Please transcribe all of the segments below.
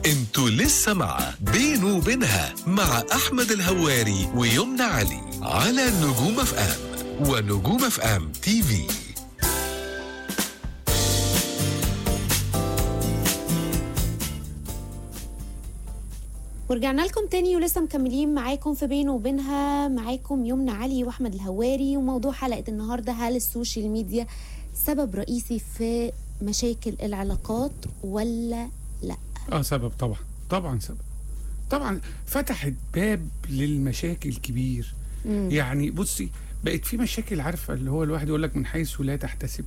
انتوا لسه مع بينه وبينها مع احمد الهواري ويمنى علي على نجوم اف ام ونجوم اف ام تي في ورجعنا لكم تاني ولسه مكملين معاكم في بينه وبينها معاكم يمنى علي واحمد الهواري وموضوع حلقه النهارده هل السوشيال ميديا سبب رئيسي في مشاكل العلاقات ولا لا اه سبب طبعا طبعا سبب طبعا فتحت باب للمشاكل كبير مم. يعني بصي بقت في مشاكل عارفه اللي هو الواحد يقول لك من حيث لا تحتسب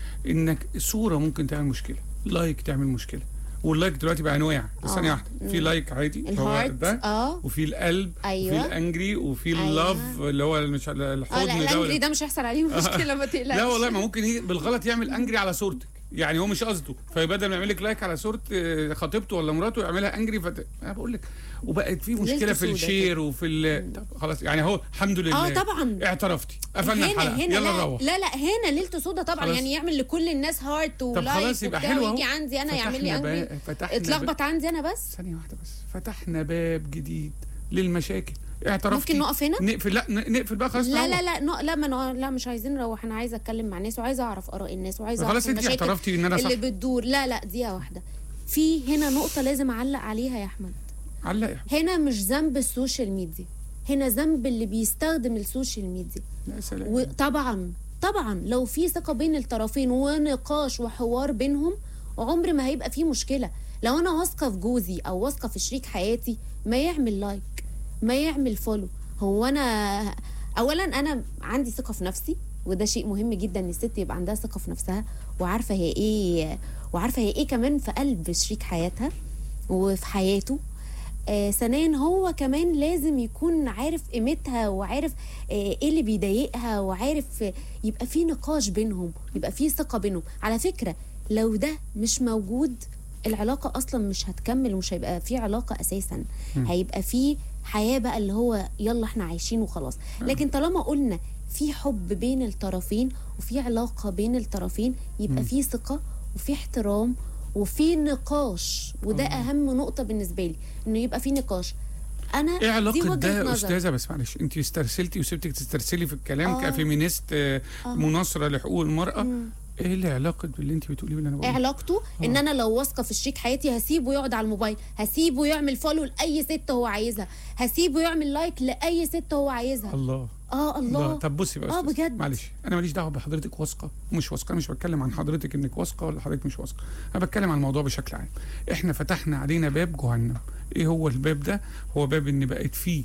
انك صوره ممكن تعمل مشكله لايك تعمل مشكله واللايك دلوقتي بقى انواع آه. ثانيه واحده في مم. لايك عادي اللي هو الهارت ده اه وفي القلب أيوة. وفي الانجري وفي أيوة. اللاف اللي هو مش اه الحضن لا ده الانجري ولا- ده مش هيحصل عليه مشكله ما تقلقش لا والله ما ممكن يجي بالغلط يعمل انجري على صورتك يعني هو مش قصده فبدل ما يعمل لك لايك على صوره آه، خطيبته ولا مراته يعملها انجري فت... انا بقول لك وبقت في مشكله ليلة في سودة الشير وفي ال... طب خلاص يعني هو الحمد لله اه طبعا اعترفتي قفلنا هنا الحلقه هنا يلا لا, نروح لا لا هنا ليلته سودا طبعا خلاص. يعني يعمل لكل الناس هارت طب ولايك خلاص يبقى وبتاع حلو اهو ويجي عندي انا يعمل لي فتحنا انجري باب- فتحنا اتلخبط عندي انا بس ثانيه واحده بس فتحنا باب جديد للمشاكل اعترفتي ممكن نقف هنا نقفل لا ن- نقفل بقى خلاص لا نروح. لا لا نو لا ما نو- لا مش عايزين نروح انا عايزه اتكلم مع ناس وعايزه اعرف اراء الناس وعايزه اعرف خلاص انت المشاكل اعترفتي ان انا صح اللي بتدور لا لا دقيقه واحده في هنا نقطه لازم اعلق عليها يا احمد علق هنا مش ذنب السوشيال ميديا هنا ذنب اللي بيستخدم السوشيال ميديا يا سلام وطبعا طبعا لو في ثقه بين الطرفين ونقاش وحوار بينهم عمر ما هيبقى فيه مشكله لو انا واثقه في جوزي او واثقه في شريك حياتي ما يعمل لايك ما يعمل فولو هو انا اولا انا عندي ثقه في نفسي وده شيء مهم جدا ان الست يبقى عندها ثقه في نفسها وعارفه هي ايه وعارفه هي ايه كمان في قلب شريك حياتها وفي حياته آه ثانيا هو كمان لازم يكون عارف قيمتها وعارف آه ايه اللي بيضايقها وعارف آه يبقى في نقاش بينهم يبقى في ثقه بينهم على فكره لو ده مش موجود العلاقه اصلا مش هتكمل ومش هيبقى في علاقه اساسا هيبقى في حياه بقى اللي هو يلا احنا عايشين وخلاص لكن طالما قلنا في حب بين الطرفين وفي علاقه بين الطرفين يبقى في ثقه وفي احترام وفي نقاش وده اهم نقطه بالنسبه لي انه يبقى في نقاش انا ايه دي علاقة وجهة ده يا نظر. استاذة بس معلش انت استرسلتي وسبتك تسترسلي في الكلام آه. كفيمينيست آه، آه. مناصرة لحقوق المرأة مم. ايه اللي علاقة باللي انت بتقوليه واللي انا ايه بقوله علاقته ان انا لو واثقه في شريك حياتي هسيبه يقعد على الموبايل هسيبه يعمل فولو لاي ست هو عايزها هسيبه يعمل لايك لاي ست هو عايزها الله اه الله الله طب بصي بقى آه، أستاذ. بجد. معلش انا ماليش دعوه بحضرتك واثقه ومش واثقه أنا مش بتكلم عن حضرتك انك واثقه ولا حضرتك مش واثقه انا بتكلم عن الموضوع بشكل عام احنا فتحنا علينا باب جهنم ايه هو الباب ده هو باب ان بقت فيه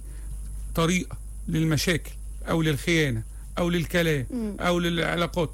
طريقه للمشاكل او للخيانه او للكلام مم. او للعلاقات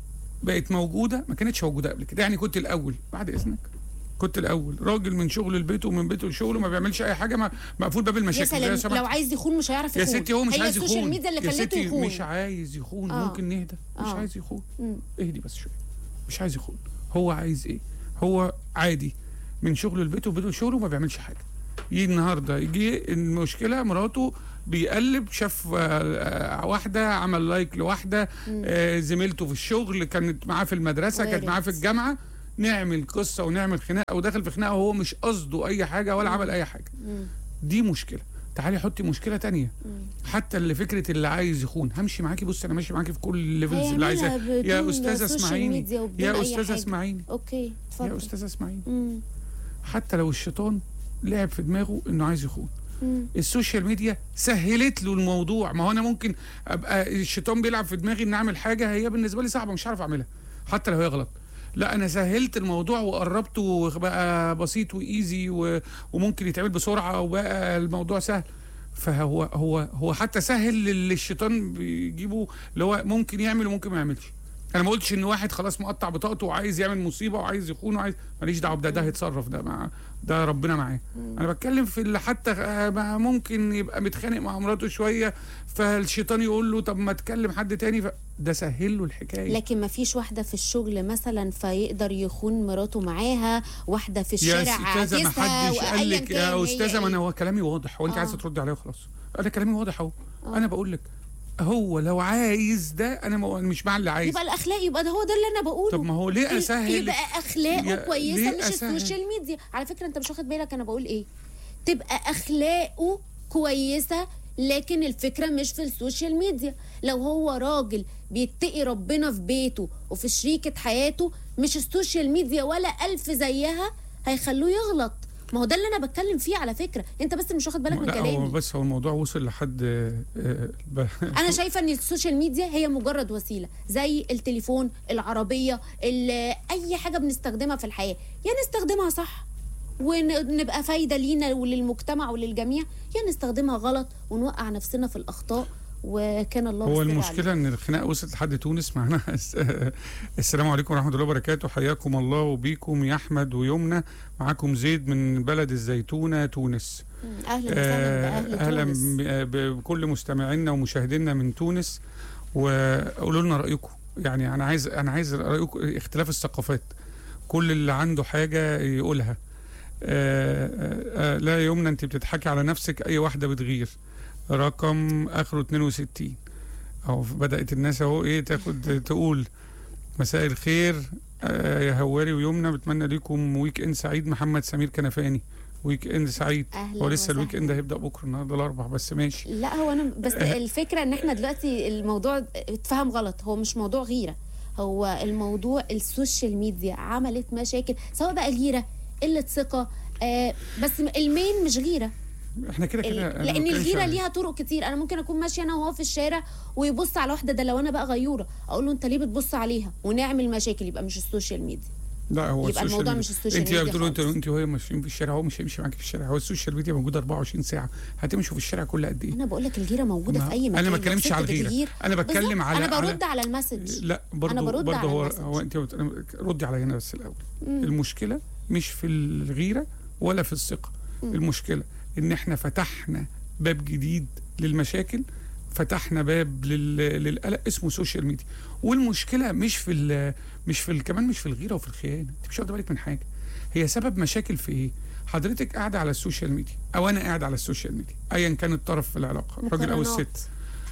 بقت موجوده ما كانتش موجوده قبل كده يعني كنت الاول بعد اذنك كنت الاول راجل من شغل لبيته ومن بيته لشغله ما بيعملش اي حاجه ما مقفول باب يا المشاكل ده سلام سمحت. لو عايز يخون مش هيعرف يا يخون ستي هو مش هي عايز يخون السوشيال ميديا اللي يا خلته ستي يخون مش عايز يخون آه. ممكن نهدى مش آه. عايز يخون مم. اهدي بس شويه مش عايز يخون هو عايز ايه هو عادي من شغله لبيته وبيته لشغله ما بيعملش حاجه يجي النهارده يجي المشكله مراته بيقلب شاف آه، آه، واحده عمل لايك لواحده آه، زميلته في الشغل كانت معاه في المدرسه كانت وارد. معاه في الجامعه نعمل قصه ونعمل خناقه وداخل في خناقه وهو مش قصده اي حاجه ولا عمل اي حاجه مم. دي مشكله تعالي حطي مشكله تانية حتى اللي فكره اللي عايز يخون همشي معاكي بص انا ماشي معاكي في كل الليفلز اللي هيعملها عايزاه بدون يا استاذه سوشيال اسمعيني ميديا وبدون يا أي استاذه حاجة. اسمعيني اوكي يا اتفضل استاذه اسمعيني مم. حتى لو الشيطان لعب في دماغه انه عايز يخون مم. السوشيال ميديا سهلت له الموضوع ما هو انا ممكن ابقى الشيطان بيلعب في دماغي ان اعمل حاجه هي بالنسبه لي صعبه مش عارف اعملها حتى لو هي غلط لا انا سهلت الموضوع وقربته وبقى بسيط وايزي و... وممكن يتعمل بسرعه وبقى الموضوع سهل فهو هو هو حتى سهل اللي الشيطان بيجيبه اللي هو ممكن يعمل وممكن ما يعملش انا ما قلتش ان واحد خلاص مقطع بطاقته وعايز يعمل مصيبه وعايز يخون وعايز ماليش دعوه بده ده هيتصرف ده مع ده ربنا معاه انا بتكلم في اللي حتى آه، ما ممكن يبقى متخانق مع مراته شويه فالشيطان يقول له طب ما تكلم حد تاني ف... ده سهل له الحكايه لكن ما فيش واحده في الشغل مثلا فيقدر يخون مراته معاها واحده في يا الشارع استاذه ما عاكسها حدش قال وأياً لك كان يا هي استاذه ما إيه. انا هو كلامي واضح هو انت آه. عايزه تردي عليا وخلاص انا كلامي واضح اهو آه. انا بقول لك هو لو عايز ده انا مو- مش مع اللي عايز يبقى الاخلاق يبقى ده هو ده اللي انا بقوله طب ما هو ليه ال- اسهل يبقى اخلاقه يا- كويسه ليه مش أسهل؟ السوشيال ميديا على فكره انت مش واخد بالك انا بقول ايه تبقى اخلاقه كويسه لكن الفكره مش في السوشيال ميديا لو هو راجل بيتقي ربنا في بيته وفي شريكه حياته مش السوشيال ميديا ولا الف زيها هيخلوه يغلط ما هو ده اللي انا بتكلم فيه على فكره انت بس مش واخد بالك من لا هو كلامي بس هو الموضوع وصل لحد آه، آه، ب- انا شايفه ان السوشيال ميديا هي مجرد وسيله زي التليفون العربيه ال- اي حاجه بنستخدمها في الحياه يا نستخدمها صح ونبقى فايده لينا وللمجتمع وللجميع يا نستخدمها غلط ونوقع نفسنا في الاخطاء وكان الله هو بالسر عليه. المشكله ان الخناقه وصلت لحد تونس معنا السلام عليكم ورحمه الله وبركاته حياكم الله وبيكم يا احمد ويمنى معاكم زيد من بلد الزيتونه تونس مم، اهلا وسهلا باهل اهلا تونس ب- بكل مستمعينا ومشاهدينا من تونس وقولوا لنا رايكم يعني انا عايز انا عايز رايكم اختلاف الثقافات كل اللي عنده حاجه يقولها آه، آه، آه، لا يمنى انت بتضحكي على نفسك اي واحده بتغير رقم اخره 62 اهو بدات الناس اهو ايه تاخد تقول مساء الخير آه، يا هواري ويمنى بتمنى ليكم ويك اند سعيد محمد سمير كنفاني ويك اند سعيد اهلا هو لسه وسهلا. الويك اند هيبدا بكره النهارده الاربع بس ماشي لا هو انا بس الفكره ان احنا دلوقتي الموضوع اتفهم غلط هو مش موضوع غيره هو الموضوع السوشيال ميديا عملت مشاكل سواء بقى غيره قله ثقه آه بس المين مش غيره احنا كده ال- كده أنا لان ما بتكلمش الغيره عن- ليها طرق كتير انا ممكن اكون ماشيه انا وهو في الشارع ويبص على واحده ده لو انا بقى غيوره اقول له انت ليه بتبص عليها ونعمل مشاكل يبقى مش السوشيال ميديا لا هو يبقى السوشيال الموضوع ميديا. مش السوشيال انت ميديا بتقولوا انت خالص. انت وهي ماشيين في الشارع هو مش هيمشي معاك في الشارع هو السوشيال ميديا موجود 24 ساعه هتمشوا في الشارع كل قد ايه انا بقول لك الغيره موجوده ما- في اي مكان انا ما لو بتكلمش ست على الغيره بتغير- انا بتكلم بالظبط، على انا برد على على المسج لا برضه أنا برد برضه على هو المسج. هو انت بت- أنا- ردي على هنا بس الاول مم. المشكله مش في الغيره ولا في الثقه مم. المشكله ان احنا فتحنا باب جديد للمشاكل فتحنا باب لل... للقلق اسمه سوشيال ميديا والمشكله مش في ال... مش في ال... كمان مش في الغيره وفي الخيانه انت مش واخده بالك من حاجه هي سبب مشاكل في ايه حضرتك قاعده على السوشيال ميديا او انا قاعد على السوشيال ميديا ايا كان الطرف في العلاقه الراجل او مقارنات. الست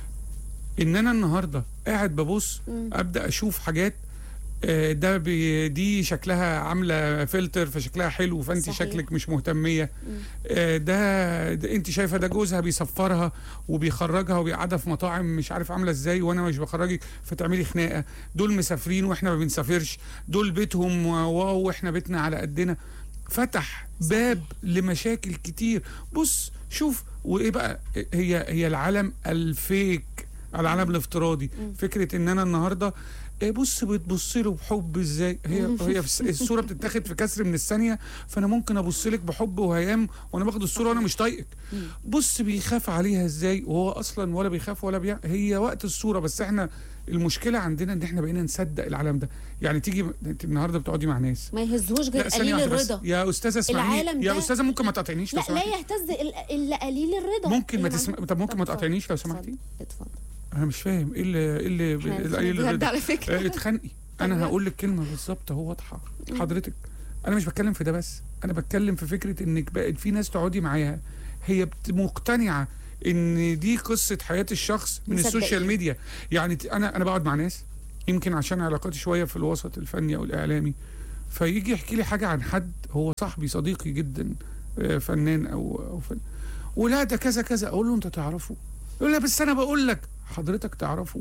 ان انا النهارده قاعد ببص مم. ابدا اشوف حاجات آه، ده بي دي شكلها عامله فلتر فشكلها حلو فانت صحيح. شكلك مش مهتميه مم. آه، ده, ده انت شايفه ده جوزها بيصفرها وبيخرجها وبيقعدها في مطاعم مش عارف عامله ازاي وانا مش بخرجك فتعملي خناقه دول مسافرين واحنا ما بنسافرش دول بيتهم واو واحنا بيتنا على قدنا فتح باب لمشاكل كتير بص شوف وايه بقى هي هي العالم الفيك العالم الافتراضي فكره ان انا النهارده إيه بص بتبص له بحب ازاي هي هي في الس- الصوره بتتاخد في كسر من الثانيه فانا ممكن ابص لك بحب وهيام وانا باخد الصوره وانا مش طايقك بص بيخاف عليها ازاي وهو اصلا ولا بيخاف ولا بيع هي وقت الصوره بس احنا المشكله عندنا ان احنا بقينا نصدق العالم ده يعني تيجي انت النهارده بتقعدي مع ناس ما يهزهوش غير لا ثانيه قليل واحده بس الرضا يا استاذه اسمعيني العالم يا ده- استاذه ممكن ما تقاطعنيش لو لا لا سمحتي يهتز إلا- الا قليل الرضا ممكن ما اللي تسمع معاه. طب ممكن ما اتفضل. تقاطعنيش لو سمحتي اتفضل اتفضل انا مش فاهم ايه اللي ايه اللي احنا إيه اللي- بجد اللي- على فكره آه، اتخانقي انا بجد؟ هقول لك كلمه بالظبط اهو واضحه حضرتك انا مش بتكلم في ده بس انا بتكلم في فكره انك بقت في ناس تقعدي معاها هي بت- مقتنعه ان دي قصه حياه الشخص من مصدقين. السوشيال ميديا يعني ت- انا انا بقعد مع ناس يمكن عشان علاقاتي شويه في الوسط الفني او الاعلامي فيجي يحكي لي حاجه عن حد هو صاحبي صديقي جدا آه، فنان او او فن ولا ده كذا كذا اقول له انت تعرفه يقول لي بس انا بقول لك حضرتك تعرفه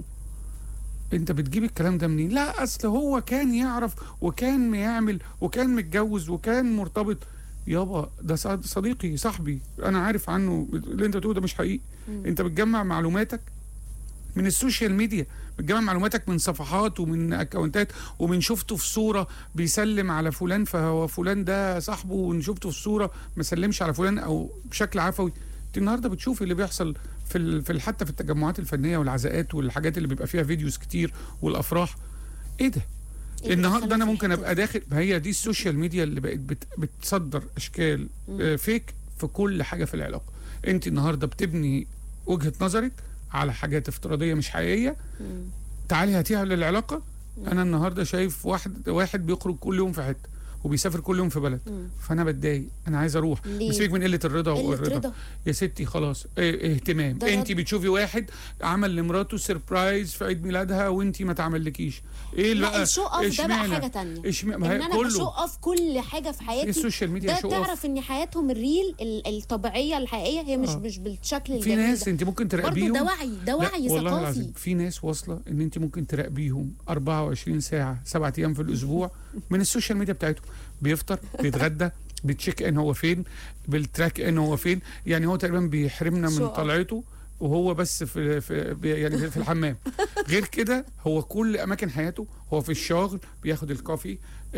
انت بتجيب الكلام ده منين لا اصل هو كان يعرف وكان يعمل وكان متجوز وكان مرتبط يابا ده صد- صديقي صاحبي انا عارف عنه اللي انت بتقوله ده مش حقيقي انت بتجمع معلوماتك من السوشيال ميديا بتجمع معلوماتك من صفحات ومن اكونتات ومن شفته في صوره بيسلم على فلان فهو فلان ده صاحبه وان شفته في صوره ما سلمش على فلان او بشكل عفوي انت النهارده بتشوفي اللي بيحصل في ال... في ال- حتى في التجمعات الفنيه والعزاءات والحاجات اللي بيبقى فيها فيديوز كتير والافراح ايه ده إيه اللي النهارده دخلك انا في ممكن الحتة ابقى داخل ما هي دي السوشيال ميديا اللي بقت بت... بتصدر اشكال آه، فيك في كل حاجه في العلاقه انت النهارده بتبني وجهه نظرك على حاجات افتراضيه مش حقيقيه تعالي هاتيها للعلاقه انا النهارده شايف واحد واحد بيخرج كل يوم في حته وبيسافر كل يوم في بلد مم. فانا بتضايق انا عايز اروح ليه؟ بس من قله الرضا قلة والرضا رضا يا ستي خلاص اه اهتمام ده انت رد. بتشوفي واحد عمل لمراته سربرايز في عيد ميلادها وانت ما تعملكيش ايه لا بقى الشو اوف ده بقى اشمعنى؟ حاجه تانية اشم... ان ما هي انا كله بشو اوف كل حاجه في ايه حياتي السوشيال ميديا ده شو اوف تعرف ان حياتهم الريل ال- الطبيعيه الحقيقيه هي مش آه. مش بالشكل في الجميل ناس ده انت ممكن برضه تراقبيهم ده وعي ده لا، وعي والله العظيم ثقافي في ناس واصله ان انت ممكن تراقبيهم 24 ساعه سبعة ايام في الاسبوع من السوشيال ميديا بتاعتهم بيفطر بيتغدى بتشيك ان هو فين بالتراك ان هو فين يعني هو تقريبا بيحرمنا شو من off. طلعته وهو بس في, في بي- يعني في الحمام غير كده هو كل اماكن حياته هو في الشغل بياخد الكوفي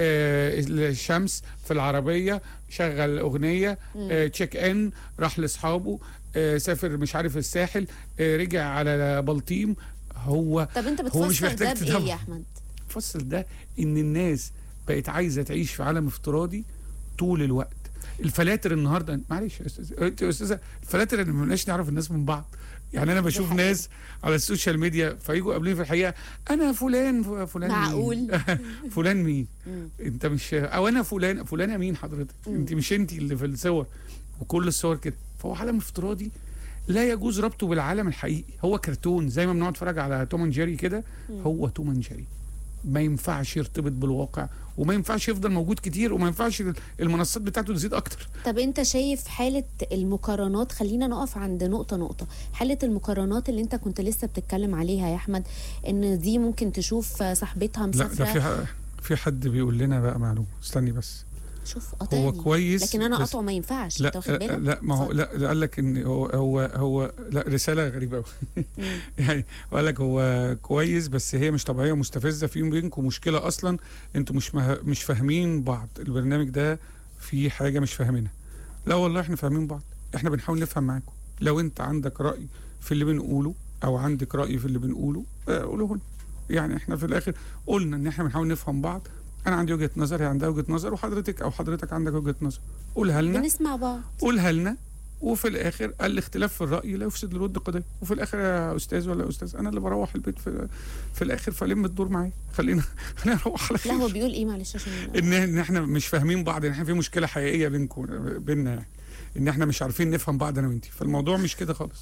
آه الشمس في العربيه شغل اغنيه آه تشيك ان راح لاصحابه آه سافر مش عارف الساحل آه رجع على بلطيم هو طب انت هو مش بتفسر ده محتاج بايه تتابع. يا احمد فصل ده ان الناس بقت عايزه تعيش في عالم افتراضي طول الوقت الفلاتر النهارده معلش يا استاذ انت يا استاذه الفلاتر اللي ما بنبقاش نعرف الناس من بعض يعني انا بشوف حقيقة. ناس على السوشيال ميديا فيجوا قابلين في الحقيقه انا فلان فلان مين؟ معقول فلان مين مم. انت مش او انا فلان فلانه مين حضرتك مم. انت مش انت اللي في الصور وكل الصور كده فهو عالم افتراضي لا يجوز ربطه بالعالم الحقيقي هو كرتون زي ما بنقعد نتفرج على توم اند جيري كده مم. هو توم اند جيري ما ينفعش يرتبط بالواقع وما ينفعش يفضل موجود كتير وما ينفعش المنصات بتاعته تزيد اكتر طب انت شايف حالة المقارنات خلينا نقف عند نقطة نقطة حالة المقارنات اللي انت كنت لسه بتتكلم عليها يا احمد ان دي ممكن تشوف صاحبتها لا ده مسافرة في ح- في حد بيقول لنا بقى معلومه استني بس شوف هو قطعني كويس لكن انا بس- قطعه ما ينفعش لا انت واخد بالك لا ما هو اتفضل. لا ده قال لك ان هو هو هو لا رساله غريبه قوي مم. يعني قال لك هو كويس بس هي مش طبيعيه مستفزه في بينكم مشكله اصلا انتوا مش مه... مش فاهمين بعض البرنامج ده فيه حاجه مش فاهمينها لا والله احنا فاهمين بعض احنا بنحاول نفهم معاكم لو انت عندك راي في اللي بنقوله او عندك راي في اللي بنقوله آه، قوله لنا يعني احنا في الاخر قلنا ان احنا بنحاول نفهم بعض انا عندي وجهه نظر هي عندها وجهه نظر وحضرتك او حضرتك عندك وجهه نظر قولها لنا بنسمع بعض قولها لنا وفي الاخر الاختلاف في الراي لا يفسد للود قضيه وفي الاخر يا استاذ ولا استاذ انا اللي بروح البيت في, في الاخر فلم الدور معايا خلينا خلينا نروح على لا هو خير بيقول ايه معلش عشان ان ان احنا مش فاهمين بعض ان احنا في مشكله حقيقيه بينكم بيننا يعني ان احنا مش عارفين نفهم بعض انا وانت فالموضوع مش كده خالص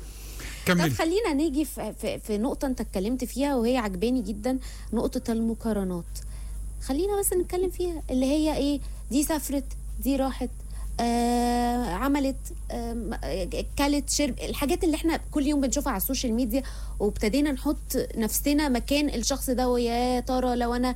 طب كمل خلينا نيجي في, في, في نقطة انت اتكلمت فيها وهي عجباني جدا نقطة المقارنات خلينا بس نتكلم فيها اللي هي ايه دي سافرت دي راحت آه عملت آه كلت شرب الحاجات اللي احنا كل يوم بنشوفها على السوشيال ميديا وابتدينا نحط نفسنا مكان الشخص ده ويا ترى لو انا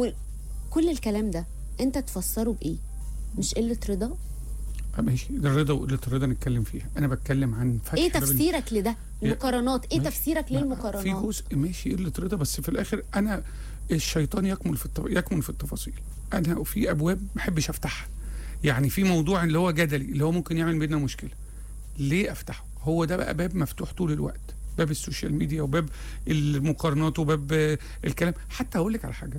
وكل الكلام ده انت تفسره بايه مش قلة رضا آه، ماشي ده الرضا وقله الرضا نتكلم فيها انا بتكلم عن فتح ايه باب تفسيرك لده المقارنات ايه ماشي. تفسيرك لا، للمقارنات في جزء ماشي قله رضا بس في الاخر انا الشيطان يكمن في التف... يكمن في التفاصيل انا في ابواب ما بحبش افتحها يعني في موضوع اللي هو جدلي اللي هو ممكن يعمل بينا مشكله ليه افتحه هو ده بقى باب مفتوح طول الوقت باب السوشيال ميديا وباب المقارنات وباب آه، الكلام حتى اقول لك على حاجه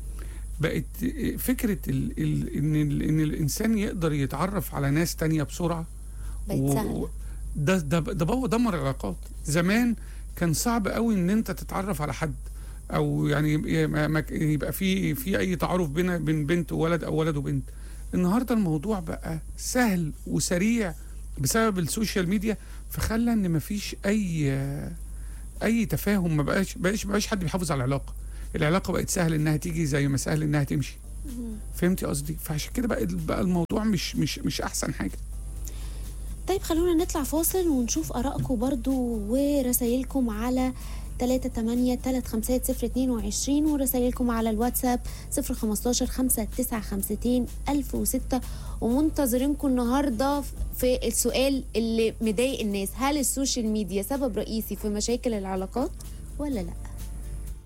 بقت آه، فكره ال... ال... ان ال... ان الانسان يقدر يتعرف على ناس تانية بسرعه بقت سهلة. ده ده ده بقى دمر العلاقات زمان كان صعب قوي ان انت تتعرف على حد او يعني يبقى ما- يبقى في في اي تعارف بين بين بنت وولد او ولد وبنت النهارده الموضوع بقى سهل وسريع بسبب السوشيال ميديا فخلى ان مفيش اي اي تفاهم ما بقاش بقاش بقاش حد بيحافظ على العلاقه العلاقه بقت سهل انها تيجي زي ما سهل انها تمشي فهمتي قصدي فعشان كده بقى بقى الموضوع مش مش مش احسن حاجه طيب خلونا نطلع فاصل ونشوف آرائكم برضو ورسايلكم على 3 8 3 5 0 22 ورسايلكم على الواتساب 0 15 5 9 52 1006 ومنتظرينكم النهارده في السؤال اللي مضايق الناس هل السوشيال ميديا سبب رئيسي في مشاكل العلاقات ولا لا؟